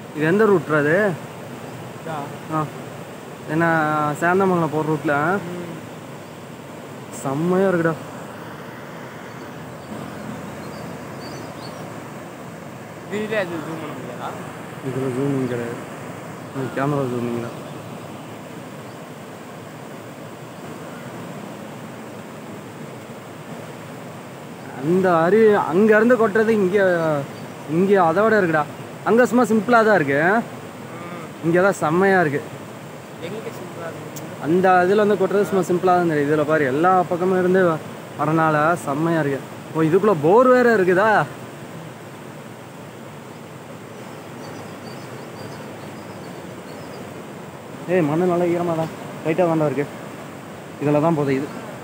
இது எந்த ரூட்ரா அது இதா. ஆ என்ன சேந்தமங்கலம் போகிற ரூட்டில் ம். செம்மையாக இருக்குடா இதுல அது zoom பண்ண முடியாதா இதில் ஜூமிங் கிடையாது கேமரா ஜூமிங் தான் அந்த அரி அங்கேருந்து கொட்டுறது இங்கே இங்கே அதை விட இருக்குடா அங்கே சும்மா சிம்பிளாக தான் இருக்கு ம். இங்கே தான் செம்மையாக இருக்கு எங்க சிம்பிளா இருக்கு அந்த இதில் வந்து கொட்டுறது சும்மா சிம்பிளாக தான் தெரியும் இதில் பாரு எல்லா பக்கமும் இருந்து வரனால செம்மையாக இருக்கு ஓ இதுக்குள்ளே போர் வேற இருக்குதா ஏய் மண்ணு நல்லா ஈரமாக தான் லைட்டாக தாண்டா இருக்கு இதில் தான் போகுது இது